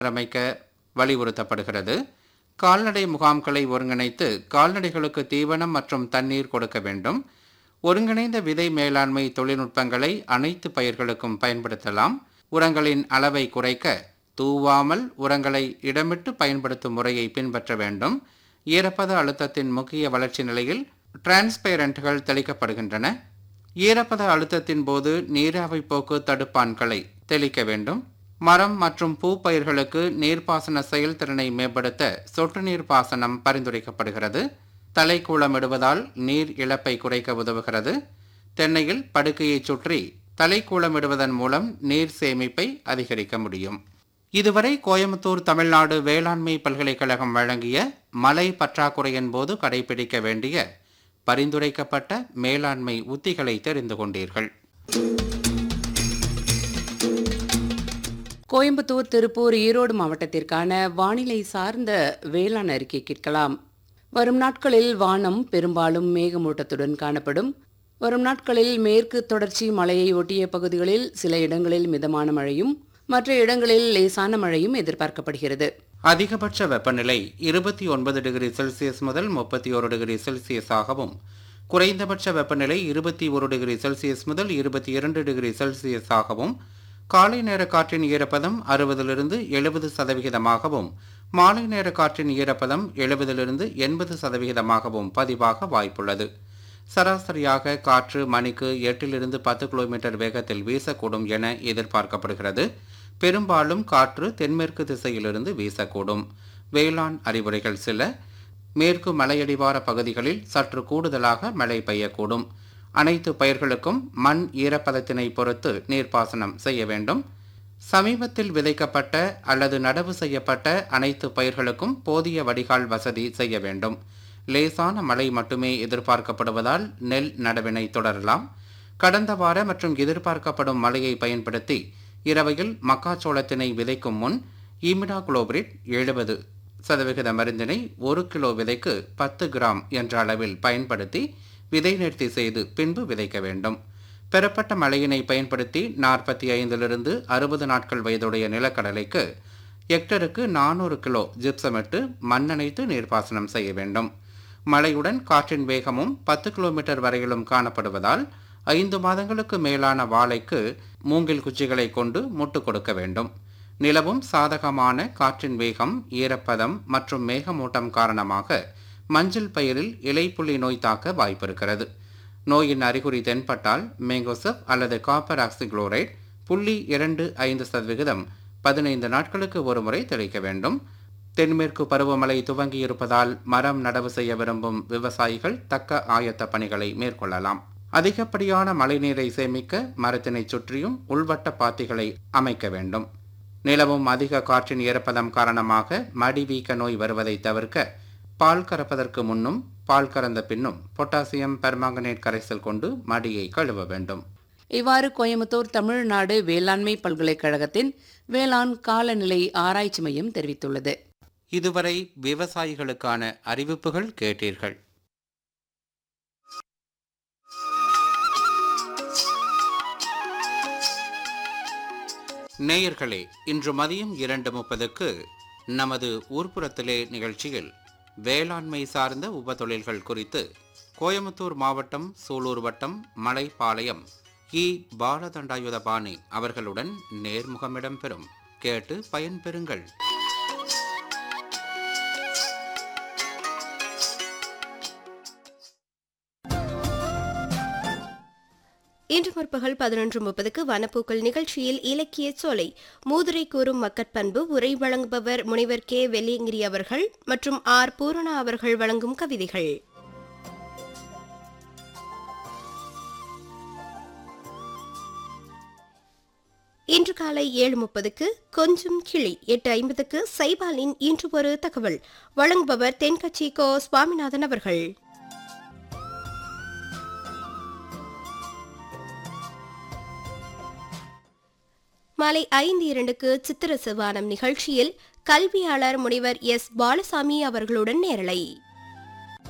அமைக்க வலியுறுத்தப்படுகிறது கால்நடை முகாம்களை ஒருங்கிணைத்து கால்நடைகளுக்கு தீவனம் மற்றும் தண்ணீர் கொடுக்க வேண்டும் ஒருங்கிணைந்த விதை மேலாண்மை தொழில்நுட்பங்களை அனைத்து பயிர்களுக்கும் பயன்படுத்தலாம் உரங்களின் அளவை குறைக்க தூவாமல் உரங்களை இடமிட்டு பயன்படுத்தும் முறையை பின்பற்ற வேண்டும் ஈரப்பத அழுத்தத்தின் முக்கிய வளர்ச்சி நிலையில் டிரான்ஸ்பேரண்ட்கள் தெளிக்கப்படுகின்றன ஈரப்பத அழுத்தத்தின் போது நீராவி போக்கு தடுப்பான்களை தெளிக்க வேண்டும் மரம் மற்றும் பூ பயிர்களுக்கு நீர்ப்பாசன செயல்திறனை மேம்படுத்த சொட்டு நீர் பாசனம் பரிந்துரைக்கப்படுகிறது தலைக்கூளமிடுவதால் நீர் இழப்பை குறைக்க உதவுகிறது தென்னையில் படுக்கையை சுற்றி தலைக்கூளமிடுவதன் மூலம் நீர் சேமிப்பை அதிகரிக்க முடியும் இதுவரை கோயம்புத்தூர் தமிழ்நாடு வேளாண்மை பல்கலைக்கழகம் வழங்கிய மழை பற்றாக்குறையின் போது கடைபிடிக்க வேண்டிய பரிந்துரைக்கப்பட்ட மேலாண்மை உத்திகளை தெரிந்து கொண்டீர்கள் கோயம்புத்தூர் திருப்பூர் ஈரோடு மாவட்டத்திற்கான வானிலை சார்ந்த வேளாண் அறிக்கை கேட்கலாம் வரும் நாட்களில் வானம் பெரும்பாலும் மேகமூட்டத்துடன் காணப்படும் வரும் நாட்களில் மேற்கு தொடர்ச்சி மலையை ஒட்டிய பகுதிகளில் சில இடங்களில் மிதமான மழையும் மற்ற இடங்களில் லேசான மழையும் எதிர்பார்க்கப்படுகிறது அதிகபட்ச வெப்பநிலை இருபத்தி ஒன்பது டிகிரி செல்சியஸ் முதல் முப்பத்தி ஒரு டிகிரி செல்சியஸாகவும் குறைந்தபட்ச வெப்பநிலை இருபத்தி ஒரு டிகிரி செல்சியஸ் முதல் இருபத்தி இரண்டு டிகிரி செல்சியஸாகவும் காலை நேர காற்றின் ஈரப்பதம் அறுபதிலிருந்து எழுபது சதவிகிதமாகவும் மாலை நேர காற்றின் ஈரப்பதம் எழுபதிலிருந்து எண்பது சதவிகிதமாகவும் பதிவாக வாய்ப்புள்ளது சராசரியாக காற்று மணிக்கு எட்டிலிருந்து பத்து கிலோமீட்டர் வேகத்தில் வீசக்கூடும் என எதிர்பார்க்கப்படுகிறது பெரும்பாலும் காற்று தென்மேற்கு திசையிலிருந்து வீசக்கூடும் வேளாண் அறிவுரைகள் சில மேற்கு மலையடிவார பகுதிகளில் சற்று கூடுதலாக மழை பெய்யக்கூடும் அனைத்து பயிர்களுக்கும் மண் ஈரப்பதத்தினை பொறுத்து நீர்ப்பாசனம் செய்ய வேண்டும் சமீபத்தில் விதைக்கப்பட்ட அல்லது நடவு செய்யப்பட்ட அனைத்து பயிர்களுக்கும் போதிய வடிகால் வசதி செய்ய வேண்டும் லேசான மழை மட்டுமே எதிர்பார்க்கப்படுவதால் நெல் நடவினை தொடரலாம் கடந்த வார மற்றும் எதிர்பார்க்கப்படும் மழையை பயன்படுத்தி இரவையில் மக்காச்சோளத்தினை விதைக்கும் முன் ஈமிடா குளோபிரிட் எழுபது சதவிகித மருந்தினை ஒரு கிலோ விதைக்கு பத்து கிராம் என்ற அளவில் பயன்படுத்தி விதை நிறுத்தி செய்து பின்பு விதைக்க வேண்டும் பெறப்பட்ட மழையினை பயன்படுத்தி நாற்பத்தி ஐந்திலிருந்து அறுபது நாட்கள் வயதுடைய நிலக்கடலைக்கு ஹெக்டருக்கு நானூறு கிலோ ஜிப்சமிட்டு மண்ணணைத்து நீர்ப்பாசனம் செய்ய வேண்டும் மழையுடன் காற்றின் வேகமும் பத்து கிலோமீட்டர் வரையிலும் காணப்படுவதால் ஐந்து மாதங்களுக்கு மேலான வாழைக்கு மூங்கில் குச்சிகளை கொண்டு முட்டு கொடுக்க வேண்டும் நிலவும் சாதகமான காற்றின் வேகம் ஈரப்பதம் மற்றும் மேகமூட்டம் காரணமாக மஞ்சள் பயிரில் இலைப்புள்ளி நோய் தாக்க வாய்ப்பிருக்கிறது நோயின் அறிகுறி தென்பட்டால் மேங்கோசப் அல்லது காப்பர் ஆக்சிக்ளோரைட் புள்ளி இரண்டு ஐந்து சதவிகிதம் பதினைந்து நாட்களுக்கு ஒருமுறை தெளிக்க வேண்டும் தென்மேற்கு பருவமழை துவங்கியிருப்பதால் மரம் நடவு செய்ய விரும்பும் விவசாயிகள் தக்க ஆயத்த பணிகளை மேற்கொள்ளலாம் அதிகப்படியான மழைநீரை சேமிக்க மரத்தினை சுற்றியும் உள்வட்ட பாத்திகளை அமைக்க வேண்டும் நிலவும் அதிக காற்றின் ஈரப்பதம் காரணமாக மடி வீக்க நோய் வருவதை தவிர்க்க பால் கறப்பதற்கு முன்னும் பால் கறந்த பின்னும் பொட்டாசியம் பெர்மாங்கனேட் கரைசல் கொண்டு மடியை கழுவ வேண்டும் இவ்வாறு கோயம்புத்தூர் தமிழ்நாடு வேளாண்மை பல்கலைக்கழகத்தின் வேளாண் காலநிலை ஆராய்ச்சி மையம் தெரிவித்துள்ளது இதுவரை விவசாயிகளுக்கான அறிவிப்புகள் கேட்டீர்கள் நேயர்களே இன்று மதியம் இரண்டு முப்பதுக்கு நமது ஊர்ப்புறத்திலே நிகழ்ச்சியில் வேளாண்மை சார்ந்த உபதொழில்கள் குறித்து கோயம்புத்தூர் மாவட்டம் சூலூர் வட்டம் மலைப்பாளையம் இ பாலதண்டாயுதபாணி அவர்களுடன் நேர்முகமிடம் பெறும் கேட்டு பயன்பெறுங்கள் இன்று முற்பகல் பதினொன்று முப்பதுக்கு வனப்பூக்கள் நிகழ்ச்சியில் இலக்கிய சோலை மூதுரை கூறும் மக்கட்பண்பு உரை வழங்குபவர் முனைவர் கே வெள்ளியங்கிரி அவர்கள் மற்றும் ஆர் பூரணா அவர்கள் வழங்கும் கவிதைகள் இன்று காலை ஏழு முப்பதுக்கு கொஞ்சம் கிளி எட்டு ஐம்பதுக்கு சைபாலின் இன்று ஒரு தகவல் வழங்குபவர் தென்கட்சி கோ சுவாமிநாதன் அவர்கள் மாலை ஐந்து இரண்டுக்கு சித்திர சிவானம் நிகழ்ச்சியில் கல்வியாளர் முனைவர் எஸ் பாலசாமி அவர்களுடன் நேரலை